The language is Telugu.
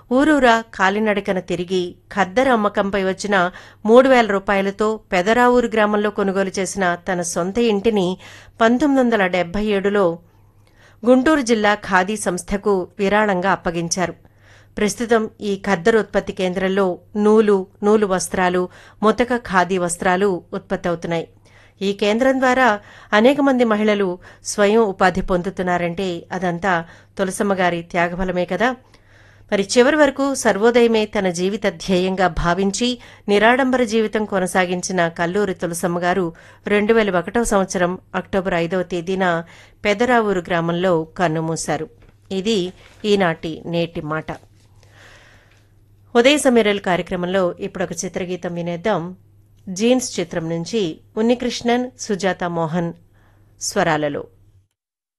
ఊరూరా కాలినడకన తిరిగి ఖద్దరు అమ్మకంపై వచ్చిన మూడు వేల రూపాయలతో పెదరావూరు గ్రామంలో కొనుగోలు చేసిన తన సొంత ఇంటిని పంతొమ్మిది వందల డెబ్బై ఏడులో గుంటూరు జిల్లా ఖాదీ సంస్థకు విరాళంగా అప్పగించారు ప్రస్తుతం ఈ ఖద్దరు ఉత్పత్తి కేంద్రంలో నూలు నూలు వస్త్రాలు ముతక ఖాదీ వస్త్రాలు ఉత్పత్తి అవుతున్నాయి ఈ కేంద్రం ద్వారా అనేక మంది మహిళలు స్వయం ఉపాధి పొందుతున్నారంటే అదంతా తులసమ్మ గారి త్యాగఫలమే కదా మరి చివరి వరకు సర్వోదయమే తన జీవిత ధ్యేయంగా భావించి నిరాడంబర జీవితం కొనసాగించిన కల్లూరి తులసమ్మ గారు రెండు వేల ఒకటవ సంవత్సరం అక్టోబర్ ఐదవ తేదీన పెదరావూరు గ్రామంలో కన్నుమూశారు ఇది ఈనాటి నేటి మాట ఉదయ సమీరల్ కార్యక్రమంలో ఇప్పుడు ఒక చిత్రగీతం వినేద్దాం జీన్స్ చిత్రం నుంచి ఉన్నికృష్ణన్ సుజాత మోహన్ స్వరాలలో